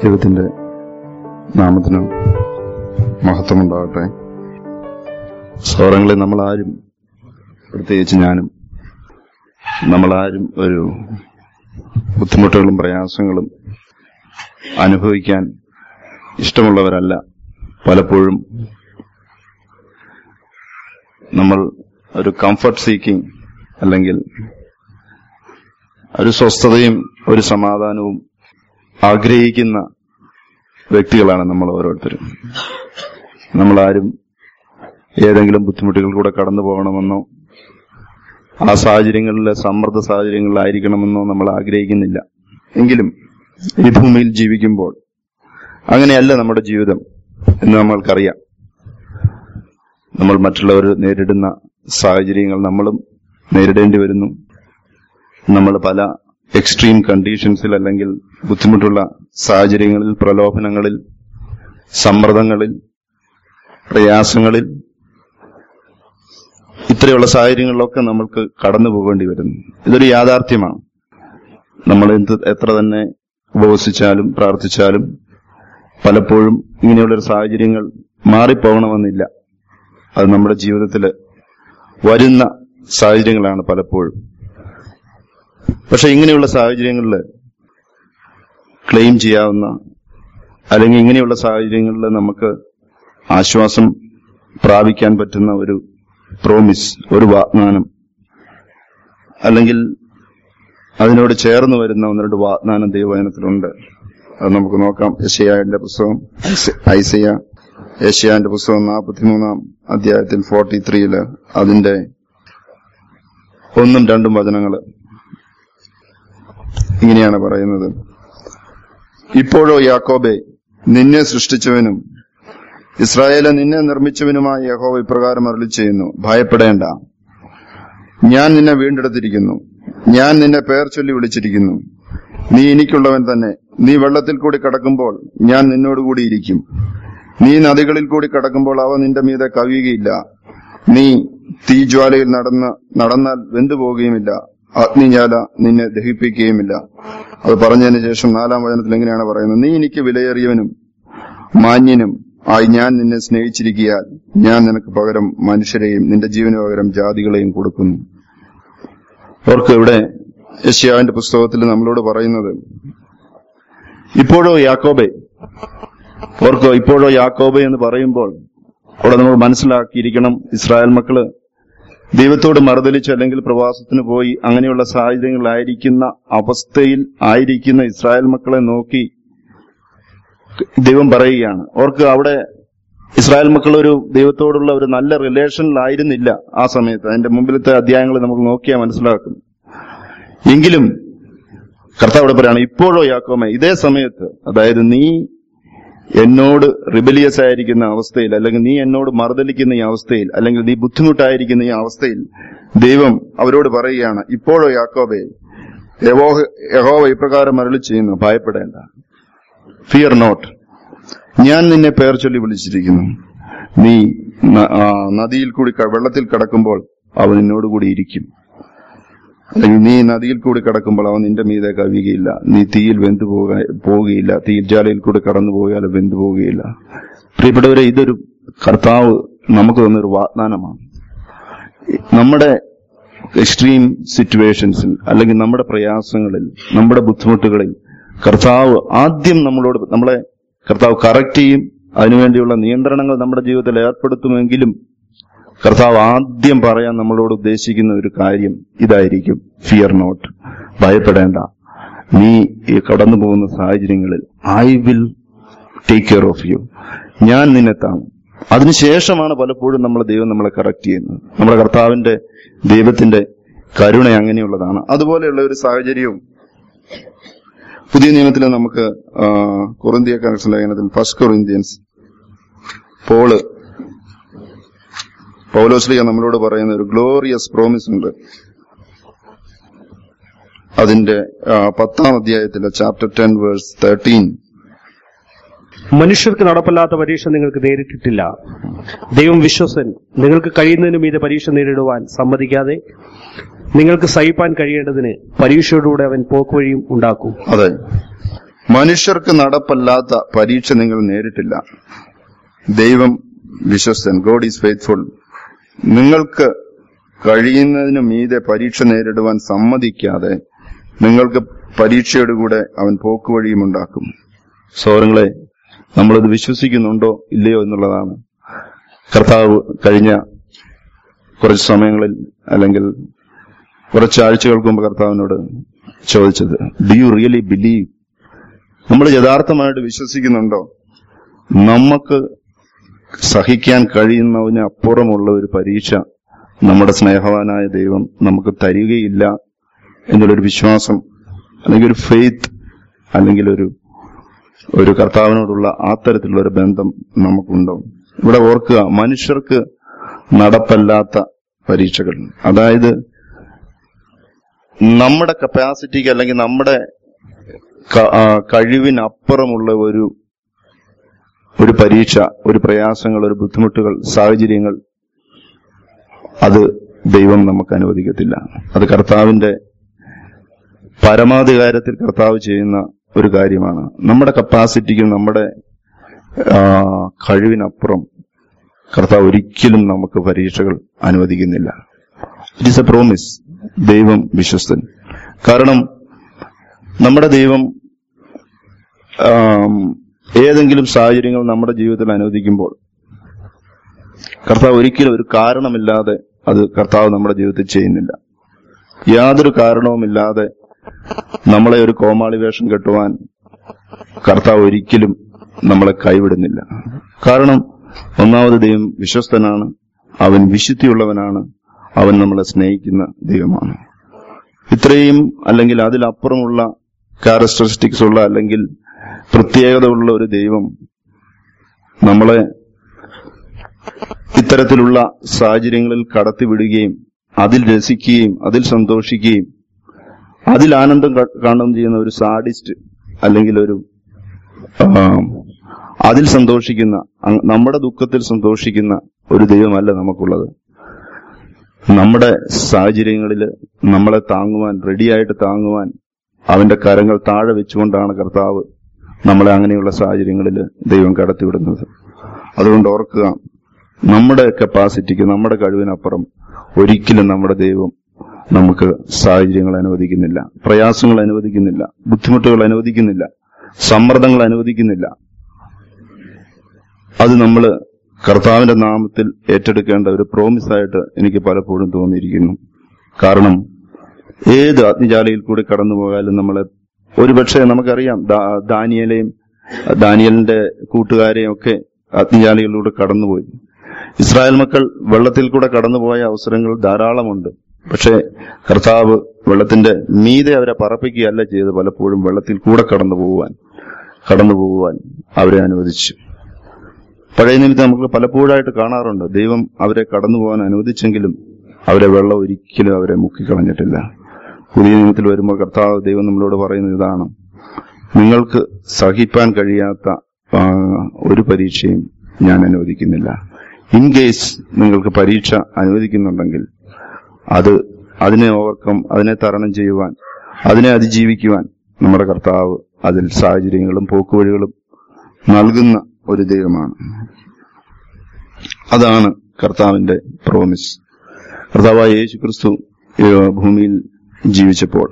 ദൈവത്തിന്റെ നാമത്തിന് മഹത്വമുണ്ടാകട്ടെ സൗരങ്ങളിൽ നമ്മളാരും പ്രത്യേകിച്ച് ഞാനും നമ്മളാരും ഒരു ബുദ്ധിമുട്ടുകളും പ്രയാസങ്ങളും അനുഭവിക്കാൻ ഇഷ്ടമുള്ളവരല്ല പലപ്പോഴും നമ്മൾ ഒരു കംഫർട്ട് സീക്കിംഗ് അല്ലെങ്കിൽ ഒരു സ്വസ്ഥതയും ഒരു സമാധാനവും ആഗ്രഹിക്കുന്ന വ്യക്തികളാണ് നമ്മൾ ഓരോരുത്തരും നമ്മളാരും ഏതെങ്കിലും ബുദ്ധിമുട്ടുകൾ കൂടെ കടന്നു പോകണമെന്നോ ആ സാഹചര്യങ്ങളിലെ സമ്മർദ്ദ സാഹചര്യങ്ങളിലായിരിക്കണമെന്നോ നമ്മൾ ആഗ്രഹിക്കുന്നില്ല എങ്കിലും ഈ ഭൂമിയിൽ ജീവിക്കുമ്പോൾ അങ്ങനെയല്ല നമ്മുടെ ജീവിതം എന്ന് നമ്മൾക്കറിയാം നമ്മൾ മറ്റുള്ളവർ നേരിടുന്ന സാഹചര്യങ്ങൾ നമ്മളും നേരിടേണ്ടി വരുന്നു നമ്മൾ പല എക്സ്ട്രീം കണ്ടീഷൻസിൽ അല്ലെങ്കിൽ ബുദ്ധിമുട്ടുള്ള സാഹചര്യങ്ങളിൽ പ്രലോഭനങ്ങളിൽ സമ്മർദ്ദങ്ങളിൽ പ്രയാസങ്ങളിൽ ഇത്രയുള്ള സാഹചര്യങ്ങളിലൊക്കെ നമ്മൾക്ക് കടന്നു പോകേണ്ടി വരുന്നു ഇതൊരു യാഥാർത്ഥ്യമാണ് നമ്മൾ എന്ത് എത്ര തന്നെ ഉപവസിച്ചാലും പ്രാർത്ഥിച്ചാലും പലപ്പോഴും ഇങ്ങനെയുള്ളൊരു സാഹചര്യങ്ങൾ മാറിപ്പോകണമെന്നില്ല അത് നമ്മുടെ ജീവിതത്തിൽ വരുന്ന സാഹചര്യങ്ങളാണ് പലപ്പോഴും പക്ഷെ ഇങ്ങനെയുള്ള സാഹചര്യങ്ങളിൽ ക്ലെയിം ചെയ്യാവുന്ന അല്ലെങ്കിൽ ഇങ്ങനെയുള്ള സാഹചര്യങ്ങളിൽ നമുക്ക് ആശ്വാസം പ്രാപിക്കാൻ പറ്റുന്ന ഒരു പ്രോമിസ് ഒരു വാഗ്ദാനം അല്ലെങ്കിൽ അതിനോട് ചേർന്ന് വരുന്ന ഒന്ന് രണ്ട് വാഗ്ദാനം ദൈവവചനത്തിലുണ്ട് അത് നമുക്ക് നോക്കാം യശയാന്റെ പുസ്തകം ഐസ- ഐസയ യശയാന്റെ പുസ്തകം നാൽപ്പത്തിമൂന്നാം അധ്യായത്തിൽ ഫോർട്ടി ത്രീയില് അതിന്റെ ഒന്നും രണ്ടും വചനങ്ങള് ഇങ്ങനെയാണ് പറയുന്നത് ഇപ്പോഴോ യാക്കോബെ നിന്നെ സൃഷ്ടിച്ചവനും ഇസ്രായേലെ നിന്നെ നിർമ്മിച്ചവനുമായ യഹോവ ഇപ്രകാരം അരുളി ചെയ്യുന്നു ഭയപ്പെടേണ്ട ഞാൻ നിന്നെ വീണ്ടെടുത്തിരിക്കുന്നു ഞാൻ നിന്നെ പേർ ചൊല്ലി വിളിച്ചിരിക്കുന്നു നീ എനിക്കുള്ളവൻ തന്നെ നീ വെള്ളത്തിൽ കൂടി കടക്കുമ്പോൾ ഞാൻ നിന്നോടുകൂടി ഇരിക്കും നീ നദികളിൽ കൂടി കടക്കുമ്പോൾ അവ നിന്റെ മീതെ കവിയുകയില്ല നീ തീജ്വാലയിൽ നടന്ന് നടന്നാൽ വെന്തുപോകുകയുമില്ല അഗ്നിജ്വാല നിന്നെ ദഹിപ്പിക്കുകയുമില്ല അത് പറഞ്ഞതിന് ശേഷം നാലാം വചനത്തിൽ എങ്ങനെയാണ് പറയുന്നത് നീ എനിക്ക് വിലയേറിയവനും മാന്യനും ആയി ഞാൻ നിന്നെ സ്നേഹിച്ചിരിക്കിയാൽ ഞാൻ നിനക്ക് പകരം മനുഷ്യരെയും നിന്റെ ജീവന് പകരം ജാതികളെയും കൊടുക്കുന്നു അവർക്ക് ഇവിടെ യശ്യാവിന്റെ പുസ്തകത്തിൽ നമ്മളോട് പറയുന്നത് ഇപ്പോഴോ യാക്കോബെ ഓർക്കോ ഇപ്പോഴോ യാക്കോബെ എന്ന് പറയുമ്പോൾ അവിടെ നമ്മൾ മനസ്സിലാക്കിയിരിക്കണം ഇസ്രായേൽ മക്കള് ദൈവത്തോട് മറുതലിച്ച് അല്ലെങ്കിൽ പ്രവാസത്തിന് പോയി അങ്ങനെയുള്ള സാഹചര്യങ്ങളായിരിക്കുന്ന അവസ്ഥയിൽ ആയിരിക്കുന്ന ഇസ്രായേൽ മക്കളെ നോക്കി ദൈവം പറയുകയാണ് ഓർക്ക് അവിടെ ഇസ്രായേൽ മക്കൾ ഒരു ദൈവത്തോടുള്ള ഒരു നല്ല റിലേഷനിലായിരുന്നില്ല ആ സമയത്ത് അതിന്റെ മുമ്പിലത്തെ അധ്യായങ്ങൾ നമുക്ക് നോക്കിയാൽ മനസ്സിലാക്കും എങ്കിലും കർത്താവ് ഇവിടെ പറയാണ് ഇപ്പോഴോ യാക്കോമേ ഇതേ സമയത്ത് അതായത് നീ എന്നോട് റിബലിയസ് ആയിരിക്കുന്ന അവസ്ഥയിൽ അല്ലെങ്കിൽ നീ എന്നോട് മറുതലിക്കുന്ന ഈ അവസ്ഥയിൽ അല്ലെങ്കിൽ നീ ബുദ്ധിമുട്ടായിരിക്കുന്ന ഈ അവസ്ഥയിൽ ദൈവം അവരോട് പറയുകയാണ് ഇപ്പോഴോ യാക്കോബേ യഹോവ യഹോവ ഇപ്രകാരം അരളി ചെയ്യുന്നു ഭയപ്പെടേണ്ട ഫിയർ നോട്ട് ഞാൻ നിന്നെ പേർ ചൊല്ലി വിളിച്ചിരിക്കുന്നു നീ ന- ആ, നദിയിൽ കൂടി ക- വെള്ളത്തിൽ കടക്കുമ്പോൾ അവൻ നിന്നോടുകൂടി ഇരിക്കും അല്ലെങ്കിൽ നീ നദിയിൽ കൂടി കടക്കുമ്പോൾ അവൻ നിന്റെ മീതെ കവിയുകയില്ല നീ തീയിൽ വെന്തു പോക പോവുകയില്ല തീയിൽ ജാലയിൽ കൂടി കടന്നു പോയാൽ വെന്തു പോവുകയില്ല പ്രിയപ്പെട്ടവരെ ഇതൊരു കർത്താവ് നമുക്ക് തന്നൊരു വാഗ്ദാനമാണ് നമ്മുടെ എക്സ്ട്രീം സിറ്റുവേഷൻസിൽ അല്ലെങ്കിൽ നമ്മുടെ പ്രയാസങ്ങളിൽ നമ്മുടെ ബുദ്ധിമുട്ടുകളിൽ കർത്താവ് ആദ്യം നമ്മളോട് നമ്മളെ കർത്താവ് കറക്റ്റ് ചെയ്യും അതിനുവേണ്ടിയുള്ള നിയന്ത്രണങ്ങൾ നമ്മുടെ ജീവിതത്തിൽ ഏർപ്പെടുത്തുമെങ്കിലും കർത്താവ് ആദ്യം പറയാൻ നമ്മളോട് ഉദ്ദേശിക്കുന്ന ഒരു കാര്യം ഇതായിരിക്കും ഫിയർ നോട്ട് ഭയപ്പെടേണ്ട നീ ഈ കടന്നു പോകുന്ന സാഹചര്യങ്ങളിൽ I will take care of you ഞാൻ നിന്നെ താങ്ങും അതിനുശേഷമാണ് പലപ്പോഴും നമ്മളെ ദൈവം നമ്മളെ കറക്റ്റ് ചെയ്യുന്നത് നമ്മുടെ കർത്താവിന്റെ ദൈവത്തിന്റെ കരുണ അങ്ങനെയുള്ളതാണ് അതുപോലെയുള്ള ഒരു സാഹചര്യവും പുതിയ നിയമത്തിൽ നമുക്ക് ആ, കൊറിന്തിയ കണക്ഷൻ ലേഖനത്തിൽ ഫസ്റ്റ് കൊറിന്ത്യൻസ് പോള് പൗലോസ്ലിക നമ്മളോട് പറയുന്ന ഒരു ഗ്ലോറിയസ് പ്രോമിസ് ഉണ്ട് അതിന്റെ ആ, പത്താം അധ്യായത്തിലെ ചാപ്റ്റർ ടെൻ വേഴ്സ് തേർട്ടീൻ മനുഷ്യർക്ക് നടപ്പല്ലാത്ത പരീക്ഷ നിങ്ങൾക്ക് നേരിട്ടിട്ടില്ല ദൈവം വിശ്വസൻ നിങ്ങൾക്ക് കഴിയുന്നതിന് മീതെ പരീക്ഷ നേരിടുവാൻ സമ്മതിക്കാതെ നിങ്ങൾക്ക് സഹിപ്പാൻ കഴിയേണ്ടതിന് പരീക്ഷയോടുകൂടെ അവൻ പോക്കുവഴിയും ഉണ്ടാക്കും അതെ മനുഷ്യർക്ക് നടപ്പല്ലാത്ത പരീക്ഷ നിങ്ങൾ നേരിട്ടില്ല ദൈവം വിശ്വസ്തൻ ഗോഡ് ഈസ് ഫെയ്ത്ത്ഫുൾ നിങ്ങൾക്ക് കഴിയുന്നതിന് മീതെ പരീക്ഷ നേരിടുവാൻ സമ്മതിക്കാതെ നിങ്ങൾക്ക് പരീക്ഷയുടെ കൂടെ അവൻ പോക്കുവഴിയും ഉണ്ടാക്കും സൗരങ്ങളെ നമ്മളിത് വിശ്വസിക്കുന്നുണ്ടോ ഇല്ലയോ എന്നുള്ളതാണ് കർത്താവ് കഴിഞ്ഞ കുറച്ച് സമയങ്ങളിൽ അല്ലെങ്കിൽ കുറച്ച് ആഴ്ചകൾക്ക് മുമ്പ് കർത്താവിനോട് ചോദിച്ചത് ഡു യു റിയലി ബിലീവ് നമ്മൾ യഥാർത്ഥമായിട്ട് വിശ്വസിക്കുന്നുണ്ടോ നമുക്ക് സഹിക്കാൻ കഴിയുന്നതിന് അപ്പുറമുള്ള ഒരു പരീക്ഷ നമ്മുടെ സ്നേഹവാനായ ദൈവം നമുക്ക് തരികയില്ല എന്നുള്ളൊരു വിശ്വാസം അല്ലെങ്കിൽ ഒരു ഫെയ്ത്ത് അല്ലെങ്കിൽ ഒരു ഒരു കർത്താവിനോടുള്ള ആ തരത്തിലുള്ള ഒരു ബന്ധം നമുക്കുണ്ടോ ഇവിടെ ഓർക്കുക മനുഷ്യർക്ക് നടപ്പല്ലാത്ത പരീക്ഷകൾ അതായത് നമ്മുടെ കപ്പാസിറ്റിക്ക് അല്ലെങ്കിൽ നമ്മുടെ ക- ആ, കഴിവിനപ്പുറമുള്ള ഒരു ഒരു പരീക്ഷ ഒരു പ്രയാസങ്ങൾ ഒരു ബുദ്ധിമുട്ടുകൾ സാഹചര്യങ്ങൾ അത് ദൈവം നമുക്ക് അനുവദിക്കത്തില്ല അത് കർത്താവിന്റെ പരമാധികാരത്തിൽ കർത്താവ് ചെയ്യുന്ന ഒരു കാര്യമാണ് നമ്മുടെ കപ്പാസിറ്റിക്കും നമ്മുടെ ആ, കഴിവിനപ്പുറം കർത്താവ് ഒരിക്കലും നമുക്ക് പരീക്ഷകൾ അനുവദിക്കുന്നില്ല ഇറ്റ് ഇസ് എ പ്രോമിസ് ദൈവം വിശ്വസ്തൻ കാരണം നമ്മുടെ ദൈവം ആം, ഏതെങ്കിലും സാഹചര്യങ്ങൾ നമ്മുടെ ജീവിതത്തിൽ അനുവദിക്കുമ്പോൾ കർത്താവ് ഒരിക്കലും ഒരു കാരണമില്ലാതെ അത് കർത്താവ് നമ്മുടെ ജീവിതത്തിൽ ചെയ്യുന്നില്ല യാതൊരു കാരണവുമില്ലാതെ നമ്മളെ ഒരു കോമാളി വേഷം കെട്ടുവാൻ കർത്താവ് ഒരിക്കലും നമ്മളെ കൈവിടുന്നില്ല കാരണം ഒന്നാമത് ദൈവം വിശ്വസ്തനാണ് അവൻ വിശുദ്ധിയുള്ളവനാണ് അവൻ നമ്മളെ സ്നേഹിക്കുന്ന ദൈവമാണ് ഇത്രയും അല്ലെങ്കിൽ അതിലപ്പുറമുള്ള ക്യാരക്ടറിസ്റ്റിക്സ് ഉള്ള അല്ലെങ്കിൽ പ്രത്യേകത ഉള്ള ഒരു ദൈവം നമ്മളെ ഇത്തരത്തിലുള്ള സാഹചര്യങ്ങളിൽ കടത്തിവിടുകയും അതിൽ രസിക്കുകയും അതിൽ സന്തോഷിക്കുകയും അതിൽ ആനന്ദം ക- കാണുകയും ചെയ്യുന്ന ഒരു സാഡിസ്റ്റ് അല്ലെങ്കിൽ ഒരു ആം, അതിൽ സന്തോഷിക്കുന്ന അങ് നമ്മുടെ ദുഃഖത്തിൽ സന്തോഷിക്കുന്ന ഒരു ദൈവമല്ല നമുക്കുള്ളത് നമ്മുടെ സാഹചര്യങ്ങളിൽ നമ്മളെ താങ്ങുവാൻ റെഡിയായിട്ട് താങ്ങുവാൻ അവന്റെ കരങ്ങൾ താഴെ വെച്ചുകൊണ്ടാണ് കർത്താവ് നമ്മളെ അങ്ങനെയുള്ള സാഹചര്യങ്ങളിൽ ദൈവം കടത്തിവിടുന്നത് അതുകൊണ്ട് ഓർക്കുക നമ്മുടെ കപ്പാസിറ്റിക്ക് നമ്മുടെ കഴിവിനപ്പുറം ഒരിക്കലും നമ്മുടെ ദൈവം നമുക്ക് സാഹചര്യങ്ങൾ അനുവദിക്കുന്നില്ല പ്രയാസങ്ങൾ അനുവദിക്കുന്നില്ല ബുദ്ധിമുട്ടുകൾ അനുവദിക്കുന്നില്ല സമ്മർദ്ദങ്ങൾ അനുവദിക്കുന്നില്ല അത് നമ്മൾ കർത്താവിന്റെ നാമത്തിൽ ഏറ്റെടുക്കേണ്ട ഒരു പ്രോമിസ് ആയിട്ട് എനിക്ക് പലപ്പോഴും തോന്നിയിരിക്കുന്നു കാരണം ഏത് അഗ്നിജാലയിൽ കൂടി കടന്നു പോയാലും നമ്മളെ ഒരുപക്ഷെ നമുക്കറിയാം ദാ- ദാനിയേലെയും ദാനിയലിന്റെ കൂട്ടുകാരെയും ഒക്കെ അഗ്നിജാലികളിലൂടെ കടന്നുപോയി ഇസ്രായേൽ മക്കൾ വെള്ളത്തിൽ കൂടെ കടന്നുപോയ അവസരങ്ങൾ ധാരാളമുണ്ട് പക്ഷേ കർത്താവ് വെള്ളത്തിന്റെ മീതെ അവരെ പറപ്പിക്കുകയല്ല ചെയ്ത് പലപ്പോഴും വെള്ളത്തിൽ കൂടെ കടന്നു പോകുവാൻ കടന്നു പോകുവാൻ അവരെ അനുവദിച്ചു പഴയ നിമിത്തം നമുക്ക് പലപ്പോഴായിട്ട് കാണാറുണ്ട് ദൈവം അവരെ കടന്നു പോകാൻ അനുവദിച്ചെങ്കിലും അവരെ വെള്ളം ഒരിക്കലും അവരെ മുക്കിക്കളഞ്ഞിട്ടില്ല പുതിയ നിയമത്തിൽ വരുമ്പോൾ കർത്താവ് ദൈവം നമ്മളോട് പറയുന്നത് ഇതാണ് നിങ്ങൾക്ക് സഹിപ്പാൻ കഴിയാത്ത ആ, ഒരു പരീക്ഷയും ഞാൻ അനുവദിക്കുന്നില്ല ഇൻ കേസ് നിങ്ങൾക്ക് പരീക്ഷ അനുവദിക്കുന്നുണ്ടെങ്കിൽ അത് അതിനെ ഓവർകം അതിനെ തരണം ചെയ്യുവാൻ അതിനെ അതിജീവിക്കുവാൻ നമ്മുടെ കർത്താവ് അതിൽ സാഹചര്യങ്ങളും പോക്കുവഴികളും നൽകുന്ന ഒരു ദൈവമാണ് അതാണ് കർത്താവിന്റെ പ്രോമിസ് കർത്താവായ യേശു ക്രിസ്തു ഈ ഭൂമിയിൽ ജീവിച്ചപ്പോൾ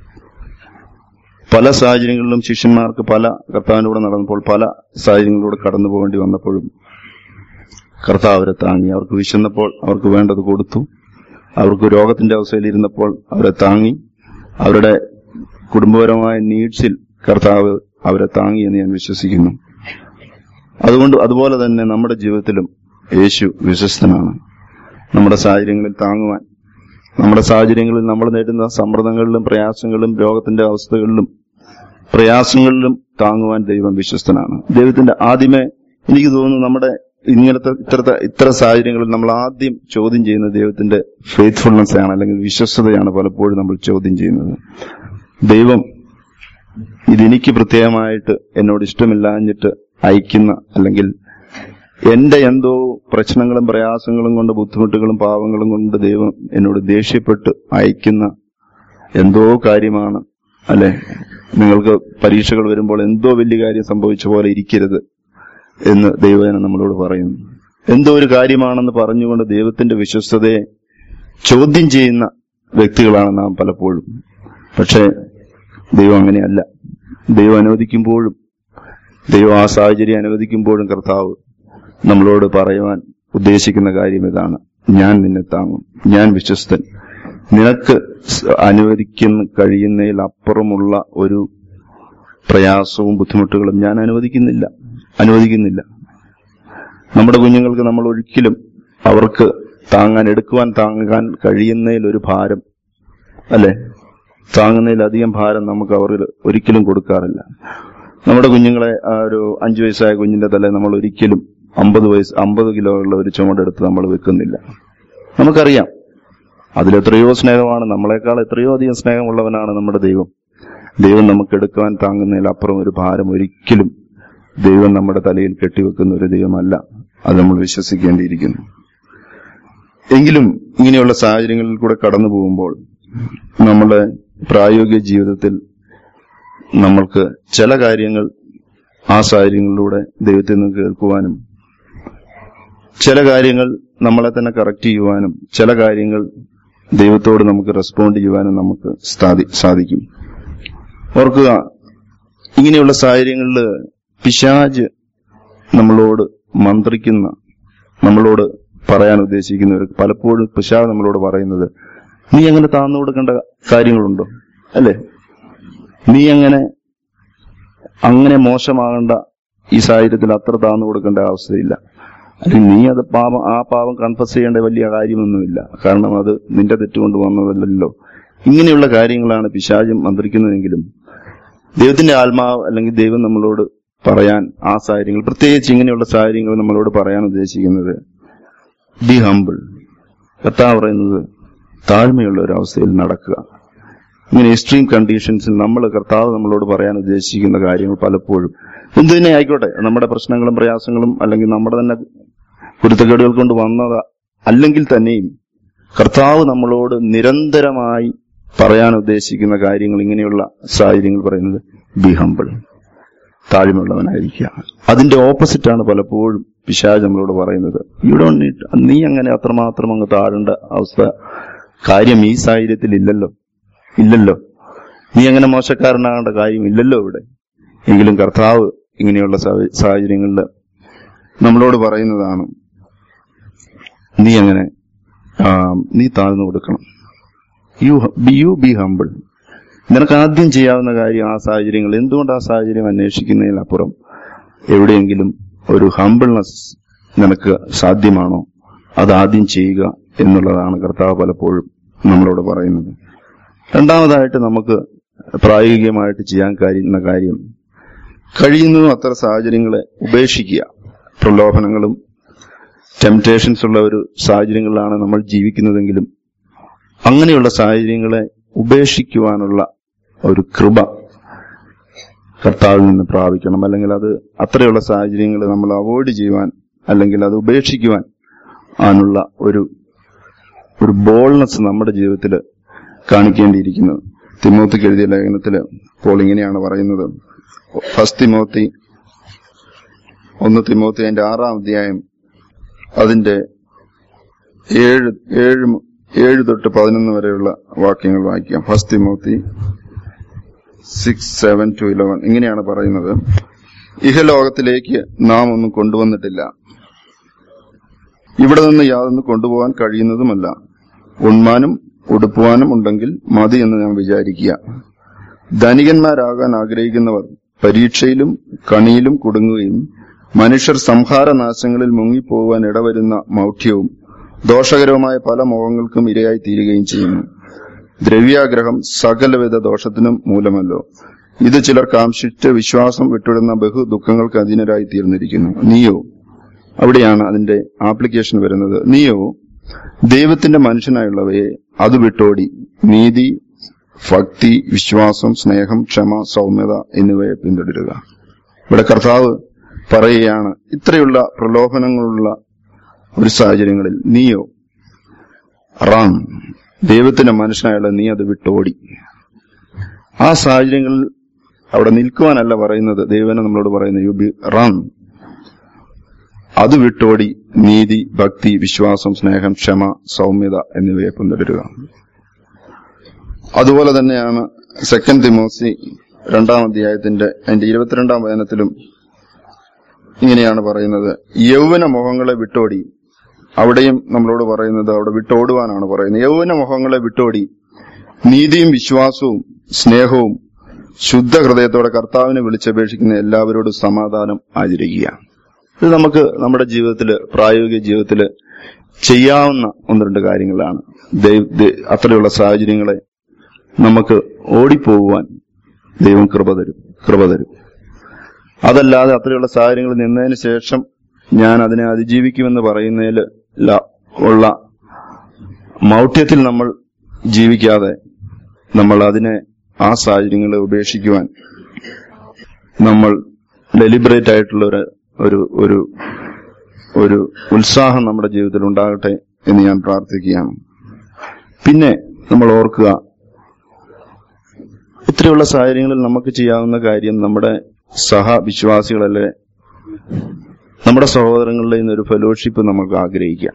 പല സാഹചര്യങ്ങളിലും ശിഷ്യന്മാർക്ക് പല കർത്താവിന്റെ കൂടെ നടന്നപ്പോൾ പല സാഹചര്യങ്ങളിലൂടെ കടന്നു പോകേണ്ടി വന്നപ്പോഴും കർത്താവ് അവരെ താങ്ങി അവർക്ക് വിശന്നപ്പോൾ അവർക്ക് വേണ്ടത് കൊടുത്തു അവർക്ക് രോഗത്തിന്റെ അവസ്ഥയിൽ ഇരുന്നപ്പോൾ അവരെ താങ്ങി അവരുടെ കുടുംബപരമായ നീഡ്സിൽ കർത്താവ് അവരെ താങ്ങി എന്ന് ഞാൻ വിശ്വസിക്കുന്നു അതുകൊണ്ട് അതുപോലെ തന്നെ നമ്മുടെ ജീവിതത്തിലും യേശു വിശ്വസ്തനാണ് നമ്മുടെ സാഹചര്യങ്ങളിൽ താങ്ങുവാൻ നമ്മുടെ സാഹചര്യങ്ങളിൽ നമ്മൾ നേരിടുന്ന സമ്മർദ്ദങ്ങളിലും പ്രയാസങ്ങളിലും രോഗത്തിന്റെ അവസ്ഥകളിലും പ്രയാസങ്ങളിലും താങ്ങുവാൻ ദൈവം വിശ്വസ്തനാണ് ദൈവത്തിന്റെ ആദ്യമേ എനിക്ക് തോന്നുന്നു നമ്മുടെ ഇങ്ങനത്തെ ഇത്തരത്തെ ഇത്തരം സാഹചര്യങ്ങളിൽ നമ്മൾ ആദ്യം ചോദ്യം ചെയ്യുന്ന ദൈവത്തിന്റെ ഫെയ്ത്ത്ഫുൾനെസ് ആണ് അല്ലെങ്കിൽ വിശ്വസ്തതയാണ് പലപ്പോഴും നമ്മൾ ചോദ്യം ചെയ്യുന്നത് ദൈവം ഇതെനിക്ക് പ്രത്യേകമായിട്ട് എന്നോട് ഇഷ്ടമില്ലാഞ്ഞിട്ട് അയക്കുന്ന അല്ലെങ്കിൽ എന്റെ എന്തോ പ്രശ്നങ്ങളും പ്രയാസങ്ങളും കൊണ്ട് ബുദ്ധിമുട്ടുകളും പാവങ്ങളും കൊണ്ട് ദൈവം എന്നോട് ദേഷ്യപ്പെട്ട് അയക്കുന്ന എന്തോ കാര്യമാണ് അല്ലെ നിങ്ങൾക്ക് പരീക്ഷകൾ വരുമ്പോൾ എന്തോ വലിയ കാര്യം സംഭവിച്ച പോലെ ഇരിക്കരുത് എന്ന് ദൈവജനം നമ്മളോട് പറയുന്നു എന്തോ ഒരു കാര്യമാണെന്ന് പറഞ്ഞുകൊണ്ട് ദൈവത്തിന്റെ വിശ്വസ്തതയെ ചോദ്യം ചെയ്യുന്ന വ്യക്തികളാണ് നാം പലപ്പോഴും പക്ഷേ ദൈവം അങ്ങനെയല്ല ദൈവം അനുവദിക്കുമ്പോഴും ദൈവം ആ സാഹചര്യം അനുവദിക്കുമ്പോഴും കർത്താവ് നമ്മളോട് പറയുവാൻ ഉദ്ദേശിക്കുന്ന കാര്യം ഇതാണ് ഞാൻ നിന്നെ താങ്ങും ഞാൻ വിശ്വസ്തൻ നിനക്ക് സ് അനുവദിക്കുന്ന കഴിയുന്നതിൽ അപ്പുറമുള്ള ഒരു പ്രയാസവും ബുദ്ധിമുട്ടുകളും ഞാൻ അനുവദിക്കുന്നില്ല അനുവദിക്കുന്നില്ല നമ്മുടെ കുഞ്ഞുങ്ങൾക്ക് നമ്മൾ ഒരിക്കലും അവർക്ക് താങ്ങാൻ എടുക്കുവാൻ താങ്ങാൻ കഴിയുന്നതിൽ ഒരു ഭാരം അല്ലെ താങ്ങുന്നതിലധികം ഭാരം നമുക്ക് അവരിൽ ഒരിക്കലും കൊടുക്കാറില്ല നമ്മുടെ കുഞ്ഞുങ്ങളെ ആ ഒരു അഞ്ചു വയസ്സായ കുഞ്ഞിന്റെ തല നമ്മൾ ഒരിക്കലും അമ്പത് വയസ്സ് അമ്പത് കിലോ ഉള്ള ഒരു ചുമടെടുത്ത് നമ്മൾ വെക്കുന്നില്ല നമുക്കറിയാം അതിലെത്രയോ സ്നേഹമാണ് നമ്മളെക്കാൾ എത്രയോ അധികം സ്നേഹമുള്ളവനാണ് നമ്മുടെ ദൈവം ദൈവം നമുക്ക് എടുക്കുവാൻ താങ്ങുന്നതിലപ്പുറം ഒരു ഭാരം ഒരിക്കലും ദൈവം നമ്മുടെ തലയിൽ കെട്ടിവെക്കുന്ന ഒരു ദൈവമല്ല അത് നമ്മൾ വിശ്വസിക്കേണ്ടിയിരിക്കുന്നു എങ്കിലും ഇങ്ങനെയുള്ള സാഹചര്യങ്ങളിൽ കൂടെ കടന്നു പോകുമ്പോൾ നമ്മുടെ പ്രായോഗിക ജീവിതത്തിൽ നമ്മൾക്ക് ചില കാര്യങ്ങൾ ആ സാഹചര്യങ്ങളിലൂടെ ദൈവത്തിൽ നിന്ന് കേൾക്കുവാനും ചില കാര്യങ്ങൾ നമ്മളെ തന്നെ കറക്റ്റ് ചെയ്യുവാനും ചില കാര്യങ്ങൾ ദൈവത്തോട് നമുക്ക് റെസ്പോണ്ട് ചെയ്യുവാനും നമുക്ക് സാധി- സാധിക്കും ഓർക്കുക ഇങ്ങനെയുള്ള സാഹചര്യങ്ങളിൽ പിശാജ് നമ്മളോട് മന്ത്രിക്കുന്ന നമ്മളോട് പറയാൻ ഉദ്ദേശിക്കുന്നവർ പലപ്പോഴും പിശാജ് നമ്മളോട് പറയുന്നത് നീ അങ്ങനെ താന്നു കൊടുക്കേണ്ട കാര്യങ്ങളുണ്ടോ അല്ലേ നീ അങ്ങനെ അങ്ങനെ മോശമാകേണ്ട ഈ സാഹചര്യത്തിൽ അത്ര താന്നു കൊടുക്കേണ്ട അവസ്ഥയില്ല അല്ലെങ്കിൽ നീ അത് പാപം ആ പാപം കൺഫസ് ചെയ്യേണ്ട വലിയ കാര്യമൊന്നുമില്ല കാരണം അത് നിന്റെ തെറ്റുകൊണ്ട് വന്നതല്ലല്ലോ ഇങ്ങനെയുള്ള കാര്യങ്ങളാണ് പിശാചും മന്ത്രിക്കുന്നതെങ്കിലും ദൈവത്തിന്റെ ആത്മാവ് അല്ലെങ്കിൽ ദൈവം നമ്മളോട് പറയാൻ ആ സാഹചര്യങ്ങൾ പ്രത്യേകിച്ച് ഇങ്ങനെയുള്ള സാഹചര്യങ്ങൾ നമ്മളോട് പറയാൻ ഉദ്ദേശിക്കുന്നത് ബി ഹംബിൾ കർത്താവ് പറയുന്നത് താഴ്മയുള്ള ഒരു അവസ്ഥയിൽ നടക്കുക ഇങ്ങനെ എക്സ്ട്രീം കണ്ടീഷൻസിൽ നമ്മൾ കർത്താവ് നമ്മളോട് പറയാൻ ഉദ്ദേശിക്കുന്ന കാര്യങ്ങൾ പലപ്പോഴും എന്തു തന്നെ ആയിക്കോട്ടെ നമ്മുടെ പ്രശ്നങ്ങളും പ്രയാസങ്ങളും അല്ലെങ്കിൽ നമ്മുടെ തന്നെ കുരുത്തക്കേടുകൾ കൊണ്ട് വന്നത് അല്ലെങ്കിൽ തന്നെയും കർത്താവ് നമ്മളോട് നിരന്തരമായി പറയാൻ ഉദ്ദേശിക്കുന്ന കാര്യങ്ങൾ ഇങ്ങനെയുള്ള സാഹചര്യങ്ങൾ പറയുന്നത് ബി ഹംബിൾ താഴ്മയുള്ളവനായിരിക്കുക അതിന്റെ ഓപ്പോസിറ്റാണ് പലപ്പോഴും പിശാജ് നമ്മളോട് പറയുന്നത് യു ഡോണ്ട് നീഡ് നീ അങ്ങനെ അത്രമാത്രം അങ്ങ് താഴേണ്ട അവസ്ഥ കാര്യം ഈ സാഹചര്യത്തിൽ ഇല്ലല്ലോ ഇല്ലല്ലോ നീ അങ്ങനെ മോശക്കാരനാകേണ്ട കാര്യം ഇല്ലല്ലോ ഇവിടെ എങ്കിലും കർത്താവ് ഇങ്ങനെയുള്ള സാഹ- സാഹചര്യങ്ങളിൽ നമ്മളോട് പറയുന്നതാണ് നീ അങ്ങനെ ആ, നീ താഴ്ന്നു കൊടുക്കണം you be you be humble നിനക്ക് ആദ്യം ചെയ്യാവുന്ന കാര്യം ആ സാഹചര്യങ്ങൾ എന്തുകൊണ്ട് ആ സാഹചര്യം അന്വേഷിക്കുന്നതിനപ്പുറം എവിടെയെങ്കിലും ഒരു ഹംബിൾനെസ് നിനക്ക് സാധ്യമാണോ അത് ആദ്യം ചെയ്യുക എന്നുള്ളതാണ് കർത്താവ് പലപ്പോഴും നമ്മളോട് പറയുന്നത് രണ്ടാമതായിട്ട് നമുക്ക് പ്രായോഗികമായിട്ട് ചെയ്യാൻ കഴിയുന്ന കാര്യം കഴിയുന്നതും അത്ര സാഹചര്യങ്ങളെ ഉപേക്ഷിക്കുക പ്രലോഭനങ്ങളും ടെംപ്റ്റേഷൻസ് ഉള്ള ഒരു സാഹചര്യങ്ങളിലാണ് നമ്മൾ ജീവിക്കുന്നതെങ്കിലും അങ്ങനെയുള്ള സാഹചര്യങ്ങളെ ഉപേക്ഷിക്കുവാനുള്ള ഒരു കൃപ കർത്താവിൽ നിന്ന് പ്രാപിക്കണം അല്ലെങ്കിൽ അത് അത്രയുള്ള സാഹചര്യങ്ങൾ നമ്മൾ അവോയ്ഡ് ചെയ്യുവാൻ അല്ലെങ്കിൽ അത് ഉപേക്ഷിക്കുവാൻ ആനുള്ള ഒരു ഒരു ബോൾനെസ് നമ്മുടെ ജീവിതത്തിൽ കാണിക്കേണ്ടിയിരിക്കുന്നു തിമോത്തിക്ക് എഴുതിയ ലേഖനത്തിൽ പോൾ ഇങ്ങനെയാണ് പറയുന്നത് ഫസ്റ്റ് തിമോത്തി ഒന്ന് തിമോത്തി അതിന്റെ ആറാം അധ്യായം അതിന്റെ ഏഴ് ഏഴ് മു- ഏഴ് തൊട്ട് പതിനൊന്ന് വരെയുള്ള വാക്യങ്ങൾ വായിക്കാം first Timothy six seven to eleven ഇങ്ങനെയാണ് പറയുന്നത് ഇഹലോകത്തിലേക്ക് നാം ഒന്നും കൊണ്ടുവന്നിട്ടില്ല ഇവിടെ നിന്ന് യാതൊന്നും കൊണ്ടുപോകാൻ കഴിയുന്നതുമല്ല ഉണ്മാനും ഉടുക്കുവാനും ഉണ്ടെങ്കിൽ മതി എന്ന് ഞാൻ വിചാരിക്കുക ധനികന്മാരാകാൻ ആഗ്രഹിക്കുന്നവർ പരീക്ഷയിലും കണിയിലും കുടുങ്ങുകയും മനുഷ്യർ സംഹാരനാശങ്ങളിൽ മുങ്ങിപ്പോകുവാൻ ഇടവരുന്ന മൗഢ്യവും ദോഷകരവുമായ പല മോഹങ്ങൾക്കും ഇരയായി തീരുകയും ചെയ്യുന്നു ദ്രവ്യാഗ്രഹം സകലവിധ ദോഷത്തിനും മൂലമല്ലോ ഇത് ചിലർ കാംക്ഷിച്ച് വിശ്വാസം വിട്ടിടുന്ന ബഹു ദുഃഖങ്ങൾക്ക് അധീനരായി തീർന്നിരിക്കുന്നു നീയോ അവിടെയാണ് അതിന്റെ ആപ്ലിക്കേഷൻ വരുന്നത് നീയോ ദൈവത്തിന്റെ മനുഷ്യനായുള്ളവയെ അത് വിട്ടോടി നീതി ഭക്തി വിശ്വാസം സ്നേഹം ക്ഷമ സൗമ്യത എന്നിവയെ പിന്തുടരുക ഇവിടെ കർത്താവ് പറയുകയാണ് ഇത്രയുള്ള പ്രലോഭനങ്ങളുള്ള ഒരു സാഹചര്യങ്ങളിൽ നീയോ റാം ദൈവത്തിന്റെ മനുഷ്യനായുള്ള നീ അത് വിട്ടോടി ആ സാഹചര്യങ്ങളിൽ അവിടെ നിൽക്കുവാനല്ല പറയുന്നത് ദൈവനെ നമ്മളോട് പറയുന്നത് യു ബി റൺ അത് വിട്ടോടി നീതി ഭക്തി വിശ്വാസം സ്നേഹം ക്ഷമ സൗമ്യത എന്നിവയെ പിന്തുടരുക അതുപോലെ തന്നെയാണ് സെക്കൻഡ് തിമോസി രണ്ടാം അധ്യായത്തിന്റെ അതിന്റെ ഇരുപത്തിരണ്ടാം വചനത്തിലും ഇങ്ങനെയാണ് പറയുന്നത് യൗവന മുഖങ്ങളെ വിട്ടോടി അവിടെയും നമ്മളോട് പറയുന്നത് അവിടെ വിട്ടോടുവാനാണ് പറയുന്നത് യൗവന മുഖങ്ങളെ വിട്ടോടി നീതിയും വിശ്വാസവും സ്നേഹവും ശുദ്ധ ഹൃദയത്തോടെ കർത്താവിനെ വിളിച്ചപേക്ഷിക്കുന്ന എല്ലാവരോടും സമാധാനം ആചരിക്കുക ഇത് നമുക്ക് നമ്മുടെ ജീവിതത്തിൽ പ്രായോഗിക ജീവിതത്തിൽ ചെയ്യാവുന്ന ഒന്ന് രണ്ട് കാര്യങ്ങളാണ് ദൈവ- ദൈ- അത്തരമുള്ള സാഹചര്യങ്ങളെ നമുക്ക് ഓടിപ്പോകുവാൻ ദൈവം കൃപ തരും കൃപ തരും അതല്ലാതെ അത്രയുള്ള സാഹചര്യങ്ങൾ നിന്നതിന് ശേഷം ഞാൻ അതിനെ അതിജീവിക്കുമെന്ന് പറയുന്നതിൽ ല- ഉള്ള മൗഢ്യത്തിൽ നമ്മൾ ജീവിക്കാതെ നമ്മൾ അതിനെ ആ സാഹചര്യങ്ങളെ ഉപേക്ഷിക്കുവാൻ നമ്മൾ ഡെലിബറേറ്റ് ആയിട്ടുള്ള ഒരു ഒരു ഒരു ഒരു ഉത്സാഹം നമ്മുടെ ജീവിതത്തിൽ ഉണ്ടാകട്ടെ എന്ന് ഞാൻ പ്രാർത്ഥിക്കുകയാണ് പിന്നെ നമ്മൾ ഓർക്കുക ഇത്രയുള്ള സാഹചര്യങ്ങളിൽ നമുക്ക് ചെയ്യാവുന്ന കാര്യം നമ്മുടെ സഹവിശ്വാസികളല്ലേ നമ്മുടെ സഹോദരങ്ങളുടെ നിന്ന് ഒരു ഫെലോഷിപ്പ് നമുക്ക് ആഗ്രഹിക്കാം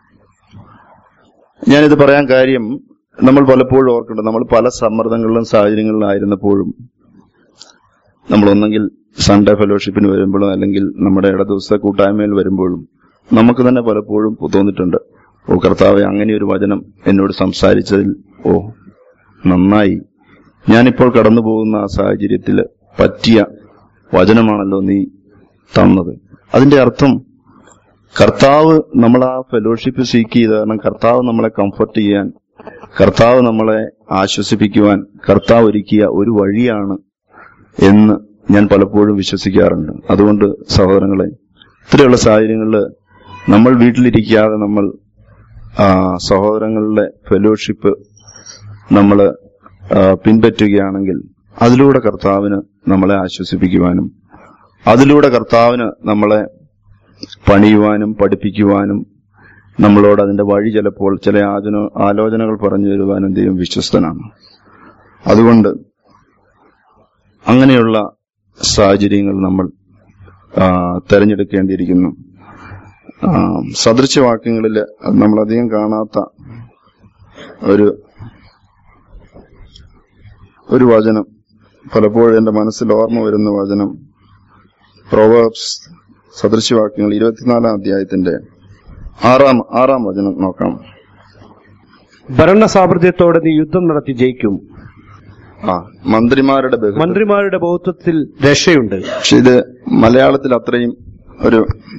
ഞാനിത് പറയാൻ കാര്യം നമ്മൾ പലപ്പോഴും ഓർക്കേണ്ടത് നമ്മൾ പല സമ്മർദ്ദങ്ങളിലും സാഹചര്യങ്ങളിലും ആയിരുന്നപ്പോഴും നമ്മളൊന്നെങ്കിൽ സൺഡേ ഫെലോഷിപ്പിന് വരുമ്പോഴും അല്ലെങ്കിൽ നമ്മുടെ ഇട ദിവസ കൂട്ടായ്മയിൽ വരുമ്പോഴും നമുക്ക് തന്നെ പലപ്പോഴും തോന്നിയിട്ടുണ്ട് ഓ കർത്താവെ അങ്ങനെ ഒരു വചനം എന്നോട് സംസാരിച്ചതിൽ ഓ നന്നായി ഞാനിപ്പോൾ കടന്നു പോകുന്ന ആ സാഹചര്യത്തിൽ പറ്റിയ വചനമാണല്ലോ നീ തന്നത് അതിന്റെ അർത്ഥം കർത്താവ് നമ്മൾ ആ ഫെലോഷിപ്പ് സീക്ക് ചെയ്ത കാരണം കർത്താവ് നമ്മളെ കംഫർട്ട് ചെയ്യാൻ കർത്താവ് നമ്മളെ ആശ്വസിപ്പിക്കുവാൻ കർത്താവ് ഒരുക്കിയ ഒരു വഴിയാണ് എന്ന് ഞാൻ പലപ്പോഴും വിശ്വസിക്കാറുണ്ട് അതുകൊണ്ട് സഹോദരങ്ങളെ ഇത്രയുള്ള സാഹചര്യങ്ങളിൽ നമ്മൾ വീട്ടിലിരിക്കാതെ നമ്മൾ ആ, സഹോദരങ്ങളുടെ ഫെലോഷിപ്പ് നമ്മൾ പിൻപറ്റുകയാണെങ്കിൽ അതിലൂടെ കർത്താവിന് നമ്മളെ ആശ്വസിപ്പിക്കുവാനും അതിലൂടെ കർത്താവിന് നമ്മളെ പണിയുവാനും പഠിപ്പിക്കുവാനും നമ്മളോട് അതിന്റെ വഴി ചിലപ്പോൾ ചില ആചന ആലോചനകൾ പറഞ്ഞു തരുവാനും ദൈവം വിശ്വസ്തനാണ് അതുകൊണ്ട് അങ്ങനെയുള്ള സാഹചര്യങ്ങൾ നമ്മൾ ആ, തെരഞ്ഞെടുക്കേണ്ടിയിരിക്കുന്നു ആ, സദൃശവാക്യങ്ങളിൽ നമ്മളധികം കാണാത്ത ഒരു ഒരു വചനം പലപ്പോഴും എന്റെ മനസ്സിൽ ഓർമ്മ വരുന്ന വചനം പ്രൊവേബ്സ് സദൃശവാക്യങ്ങൾ ഇരുപത്തിനാലാം അധ്യായത്തിന്റെ ആറാം ആറാം വചനം നോക്കാം ഭരണസാമർഥ്യത്തോടെ നീ യുദ്ധം നടത്തി ജയിക്കും ആ മന്ത്രിമാരുടെ ബഹു മന്ത്രിമാരുടെ ബൗദ്ധത്തിൽ രക്ഷയുണ്ട് പക്ഷെ ഇത് മലയാളത്തിൽ അത്രയും ഒരു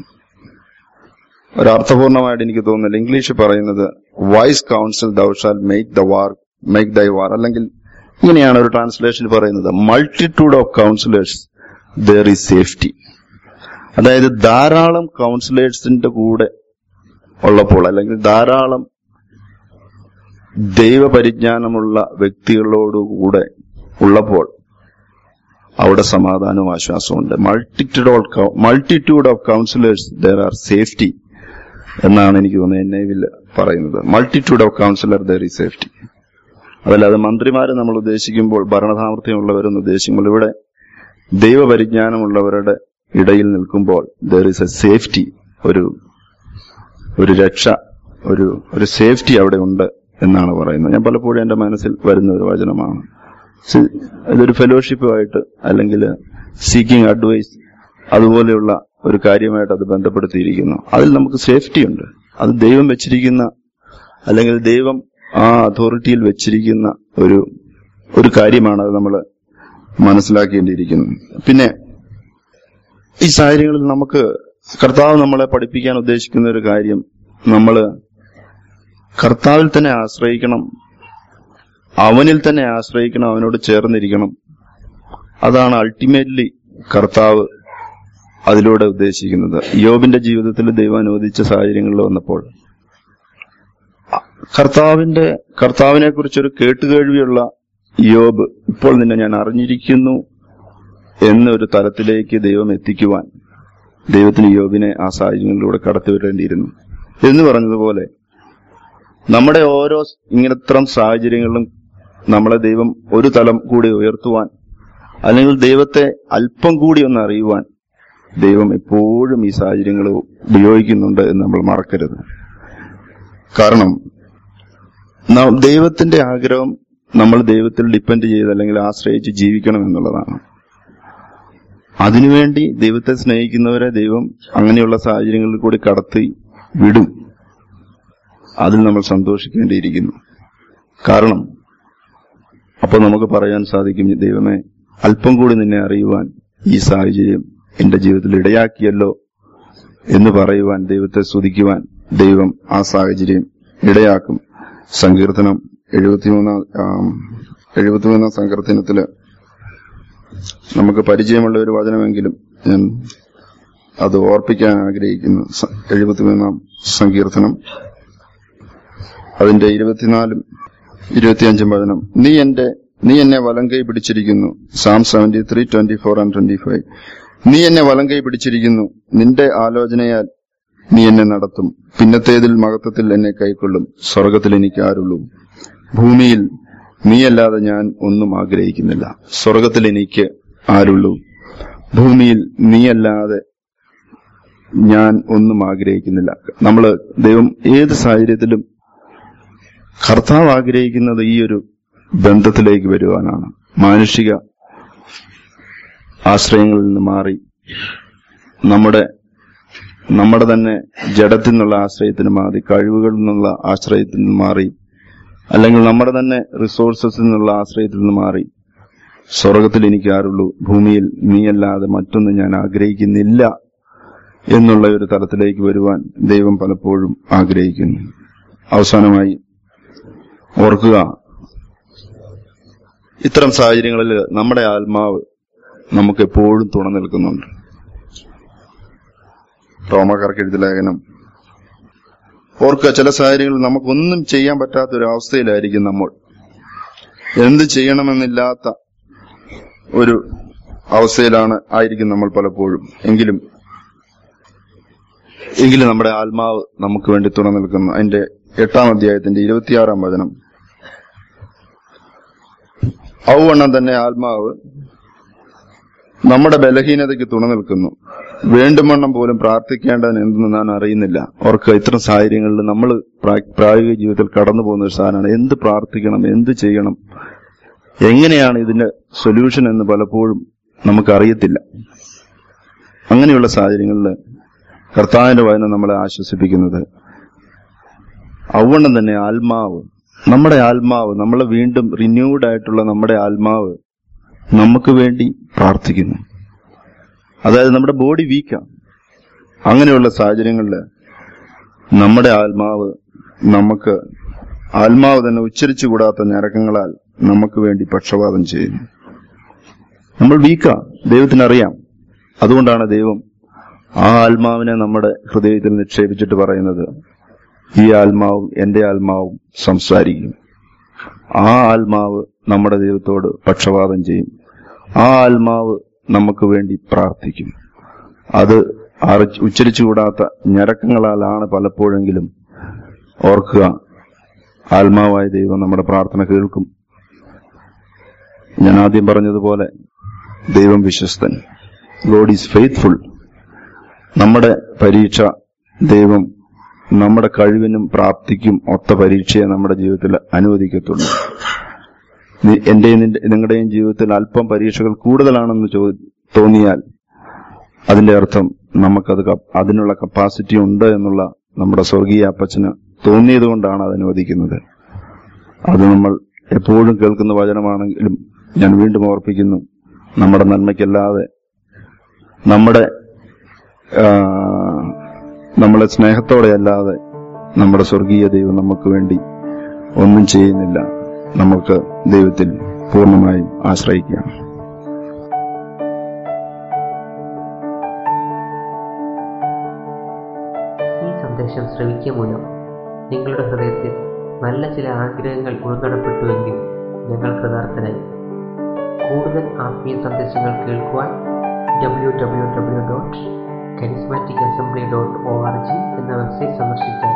ഒരു അർത്ഥപൂർണമായിട്ട് എനിക്ക് തോന്നുന്നില്ല ഇംഗ്ലീഷ് പറയുന്നത് wise counsel thou shall make the war make thy war അല്ലെങ്കിൽ ഇങ്ങനെയാണ് ഒരു ട്രാൻസ്ലേഷൻ പറയുന്നത് multitude of counsellors there is safety അതായത് ധാരാളം കൗൺസിലേഴ്സിന്റെ കൂടെ ഉള്ളപ്പോൾ അല്ലെങ്കിൽ ധാരാളം ദൈവപരിജ്ഞാനമുള്ള വ്യക്തികളോടുകൂടെ ഉള്ളപ്പോൾ അവിടെ സമാധാനവും ആശ്വാസവും multitude of multitude of counsellors there are safety എന്നാണ് എനിക്ക് തോന്നുന്നത് എൻ ഐവിൽ പറയുന്നത് multitude of counsellor there is safety അതല്ലാതെ മന്ത്രിമാരെ നമ്മൾ ഉദ്ദേശിക്കുമ്പോൾ ഭരണസാമർഥ്യമുള്ളവരെന്ന് ഉദ്ദേശിക്കുമ്പോൾ ഇവിടെ ദൈവപരിജ്ഞാനമുള്ളവരുടെ ഇടയിൽ നിൽക്കുമ്പോൾ ദർ ഈസ് എ സേഫ്റ്റി ഒരു ഒരു രക്ഷ ഒരു ഒരു സേഫ്റ്റി അവിടെ ഉണ്ട് എന്നാണ് പറയുന്നത് ഞാൻ പലപ്പോഴും എന്റെ മനസ്സിൽ വരുന്ന ഒരു വചനമാണ് സി- ഇതൊരു ഫെലോഷിപ്പുമായിട്ട് അല്ലെങ്കിൽ സീക്കിംഗ് അഡ്വൈസ് അതുപോലെയുള്ള ഒരു കാര്യമായിട്ട് അത് ബന്ധപ്പെടുത്തിയിരിക്കുന്നു അതിൽ നമുക്ക് സേഫ്റ്റി ഉണ്ട് അത് ദൈവം വെച്ചിരിക്കുന്ന അല്ലെങ്കിൽ ദൈവം ആ അതോറിറ്റിയിൽ വെച്ചിരിക്കുന്ന ഒരു ഒരു കാര്യമാണ് അത് നമ്മൾ മനസ്സിലാക്കേണ്ടിയിരിക്കുന്നത് പിന്നെ ഈ സാഹചര്യങ്ങളിൽ നമുക്ക് കർത്താവ് നമ്മളെ പഠിപ്പിക്കാൻ ഉദ്ദേശിക്കുന്ന ഒരു കാര്യം നമ്മൾ കർത്താവിൽ തന്നെ ആശ്രയിക്കണം അവനിൽ തന്നെ ആശ്രയിക്കണം അവനോട് ചേർന്നിരിക്കണം അതാണ് അൾട്ടിമേറ്റ്ലി കർത്താവ് അതിലൂടെ ഉദ്ദേശിക്കുന്നത് യോബിന്റെ ജീവിതത്തിൽ ദൈവം അനുവദിച്ച സാഹചര്യങ്ങളിൽ വന്നപ്പോൾ കർത്താവിന്റെ കർത്താവിനെ കുറിച്ചൊരു കേട്ടുകേഴ്വിയുള്ള യോബ് ഇപ്പോൾ നിന്നെ ഞാൻ അറിഞ്ഞിരിക്കുന്നു എന്നൊരു തലത്തിലേക്ക് ദൈവം എത്തിക്കുവാൻ ദൈവത്തിന് യോബിനെ ആ സാഹചര്യങ്ങളിലൂടെ കടത്തിവിടേണ്ടിയിരുന്നു എന്ന് പറഞ്ഞതുപോലെ നമ്മുടെ ഓരോ ഇങ്ങനത്രം സാഹചര്യങ്ങളിലും നമ്മളെ ദൈവം ഒരു തലം കൂടി ഉയർത്തുവാൻ അല്ലെങ്കിൽ ദൈവത്തെ അല്പം കൂടി ഒന്ന് അറിയുവാൻ ദൈവം എപ്പോഴും ഈ സാഹചര്യങ്ങൾ ഉപയോഗിക്കുന്നുണ്ട് എന്ന് നമ്മൾ മറക്കരുത് കാരണം ന- ദൈവത്തിന്റെ ആഗ്രഹം നമ്മൾ ദൈവത്തിൽ ഡിപ്പെൻഡ് ചെയ്ത് അല്ലെങ്കിൽ ആശ്രയിച്ച് ജീവിക്കണം എന്നുള്ളതാണ് അതിനുവേണ്ടി ദൈവത്തെ സ്നേഹിക്കുന്നവരെ ദൈവം അങ്ങനെയുള്ള സാഹചര്യങ്ങളിൽ കൂടി കടത്തി വിടും അതിൽ നമ്മൾ സന്തോഷിക്കേണ്ടിയിരിക്കുന്നു കാരണം അപ്പോൾ നമുക്ക് പറയാൻ സാധിക്കും ദൈവമേ അല്പം കൂടി നിന്നെ അറിയുവാൻ ഈ സാഹചര്യം എന്റെ ജീവിതത്തിൽ ഇടയാക്കിയല്ലോ എന്ന് പറയുവാൻ ദൈവത്തെ സ്തുതിക്കുവാൻ ദൈവം ആ സാഹചര്യം ഇടയാക്കും സങ്കീർത്തനം എഴുപത്തിമൂന്നാം ആം, എഴുപത്തിമൂന്നാം സങ്കീർത്തനത്തില് നമുക്ക് പരിചയമുള്ള ഒരു വചനമെങ്കിലും ഞാൻ അത് ഓർപ്പിക്കാൻ ആഗ്രഹിക്കുന്നു സ- എഴുപത്തിമൂന്നാം സങ്കീർത്തനം അതിന്റെ ഇരുപത്തിനാലും ഇരുപത്തിയഞ്ചും വചനം നീ എന്റെ നീ എന്നെ വലങ്കൈ പിടിച്ചിരിക്കുന്നു psalm seventy three twenty four and twenty five നീ എന്നെ വലങ്കൈ പിടിച്ചിരിക്കുന്നു നിന്റെ ആലോചനയാൽ നീ എന്നെ നടത്തും പിന്നത്തേതിൽ മഹത്വത്തിൽ എന്നെ കൈക്കൊള്ളും സ്വർഗത്തിൽ എനിക്ക് ആരുള്ളൂ ഭൂമിയിൽ നീയല്ലാതെ ഞാൻ ഒന്നും ആഗ്രഹിക്കുന്നില്ല സ്വർഗത്തിൽ എനിക്ക് ആരുള്ളൂ ഭൂമിയിൽ നീയല്ലാതെ ഞാൻ ഒന്നും ആഗ്രഹിക്കുന്നില്ല നമ്മള് ദൈവം ഏത് സാഹചര്യത്തിലും കർത്താവ് ആഗ്രഹിക്കുന്നത് ഈ ഒരു ബന്ധത്തിലേക്ക് വരുവാനാണ് മാനുഷിക ആശ്രയങ്ങളിൽ നിന്ന് മാറി നമ്മുടെ നമ്മുടെ തന്നെ ജഡത്തിൽ നിന്നുള്ള ആശ്രയത്തിന് മാറി കഴിവുകളിൽ നിന്നുള്ള ആശ്രയത്തിൽ നിന്ന് മാറി അല്ലെങ്കിൽ നമ്മുടെ തന്നെ റിസോഴ്സസിൽ നിന്നുള്ള ആശ്രയത്തിൽ നിന്ന് മാറി സ്വർഗത്തിൽ എനിക്ക് ആരുള്ളൂ ഭൂമിയിൽ നീയല്ലാതെ മറ്റൊന്നും ഞാൻ ആഗ്രഹിക്കുന്നില്ല എന്നുള്ള ഒരു തലത്തിലേക്ക് വരുവാൻ ദൈവം പലപ്പോഴും ആഗ്രഹിക്കുന്നു അവസാനമായി ഓർക്കുക ഇത്തരം സാഹചര്യങ്ങളിൽ നമ്മുടെ ആത്മാവ് നമുക്ക് എപ്പോഴും തുണ നിൽക്കുന്നുണ്ട് റോമക്കാർക്ക് എഴുതിയ ലേഖനം ഓർക്കുക ചില സാഹചര്യങ്ങളിൽ നമുക്കൊന്നും ചെയ്യാൻ പറ്റാത്ത ഒരു അവസ്ഥയിലായിരിക്കും നമ്മൾ എന്ത് ചെയ്യണമെന്നില്ലാത്ത ഒരു അവസ്ഥയിലാണ് ആയിരിക്കും നമ്മൾ പലപ്പോഴും എങ്കിലും എങ്കിലും നമ്മുടെ ആത്മാവ് നമുക്ക് വേണ്ടി തുറ നിൽക്കുന്നു അതിന്റെ എട്ടാം അധ്യായത്തിന്റെ ഇരുപത്തിയാറാം വചനം ഔവണ്ണം തന്നെ ആത്മാവ് നമ്മുടെ ബലഹീനതയ്ക്ക് തുണ നിൽക്കുന്നു വേണ്ടുമണ്ണം പോലും പ്രാർത്ഥിക്കേണ്ടതിന് എന്തെന്ന് ഞാൻ അറിയുന്നില്ല ഓർക്ക് ഇത്തരം സാഹചര്യങ്ങളിൽ നമ്മൾ പ്രായോഗിക ജീവിതത്തിൽ കടന്നു പോകുന്ന ഒരു സാധനമാണ് എന്ത് പ്രാർത്ഥിക്കണം എന്ത് ചെയ്യണം എങ്ങനെയാണ് ഇതിന്റെ സൊല്യൂഷൻ എന്ന് പലപ്പോഴും നമുക്കറിയത്തില്ല അങ്ങനെയുള്ള സാഹചര്യങ്ങളിൽ കർത്താവിന്റെ വചനം നമ്മളെ ആശ്വസിപ്പിക്കുന്നത് ഔവണ്ണം തന്നെ ആത്മാവ് നമ്മുടെ ആത്മാവ് നമ്മളെ വീണ്ടും റിന്യൂഡ് ആയിട്ടുള്ള നമ്മുടെ ആത്മാവ് നമുക്ക് വേണ്ടി പ്രാർത്ഥിക്കുന്നു അതായത് നമ്മുടെ ബോഡി വീക്കാണ് അങ്ങനെയുള്ള സാഹചര്യങ്ങളിൽ നമ്മുടെ ആത്മാവ് നമുക്ക് ആത്മാവ് തന്നെ ഉച്ചരിച്ചുകൂടാത്ത ഞരക്കങ്ങളാൽ നമുക്ക് വേണ്ടി പക്ഷപാതം ചെയ്യുന്നു നമ്മൾ വീക്കാ ദൈവത്തിനറിയാം അതുകൊണ്ടാണ് ദൈവം ആ ആത്മാവിനെ നമ്മുടെ ഹൃദയത്തിൽ നിക്ഷേപിച്ചിട്ട് പറയുന്നത് ഈ ആത്മാവും എന്റെ ആത്മാവും സംസാരിക്കും ആ ആത്മാവ് നമ്മുടെ ദൈവത്തോട് പക്ഷപാതം ചെയ്യും ആ ആത്മാവ് നമുക്ക് വേണ്ടി പ്രാർത്ഥിക്കും അത് അറി- ഉച്ചരിച്ചുകൂടാത്ത ഞരക്കങ്ങളാലാണ് പലപ്പോഴെങ്കിലും ഓർക്കുക ആത്മാവായ ദൈവം നമ്മുടെ പ്രാർത്ഥന കേൾക്കും ഞാൻ ആദ്യം പറഞ്ഞതുപോലെ ദൈവം വിശ്വസ്തൻ ഗോഡ് ഈസ് ഫെയ്ത്ത്ഫുൾ നമ്മുടെ പരീക്ഷ ദൈവം നമ്മുടെ കഴിവിനും പ്രാപ്തിക്കും ഒത്ത പരീക്ഷയെ നമ്മുടെ ജീവിതത്തിൽ അനുവദിക്കത്തുള്ളൂ നി- എന്റെയും നിന്റെ- നിങ്ങളുടെയും ജീവിതത്തിൽ അല്പം പരീക്ഷകൾ കൂടുതലാണെന്ന് ചോ തോന്നിയാൽ അതിന്റെ അർത്ഥം നമുക്കത് കപ്- അതിനുള്ള കപ്പാസിറ്റി ഉണ്ട് എന്നുള്ള നമ്മുടെ സ്വർഗീയ അപ്പച്ചന് തോന്നിയത് കൊണ്ടാണ് അത് അനുവദിക്കുന്നത് അത് നമ്മൾ എപ്പോഴും കേൾക്കുന്ന വചനമാണെങ്കിലും ഞാൻ വീണ്ടും ഓർപ്പിക്കുന്നു നമ്മുടെ നന്മയ്ക്കല്ലാതെ നമ്മുടെ ആ, നമ്മളെ സ്നേഹത്തോടെ അല്ലാതെ നമ്മുടെ സ്വർഗീയ ദൈവം നമുക്ക് വേണ്ടി ഒന്നും ചെയ്യുന്നില്ല നമുക്ക് ദൈവത്തിൽ പൂർണ്ണമായും ആശ്രയിക്കാം ഈ സന്ദേശം ശ്രവിക്കുക മൂലം നിങ്ങളുടെ ഹൃദയത്തിൽ നല്ല ചില ആഗ്രഹങ്ങൾ ഉൾനടപ്പെട്ടുവെങ്കിൽ ഞങ്ങൾ കൃതാർത്ഥരായി കൂടുതൽ ആത്മീയ സന്ദേശങ്ങൾ കേൾക്കുവാൻ W W W dot charismatic assembly dot O R G എന്ന വെബ്സൈറ്റ് സന്ദർശിച്ചാൽ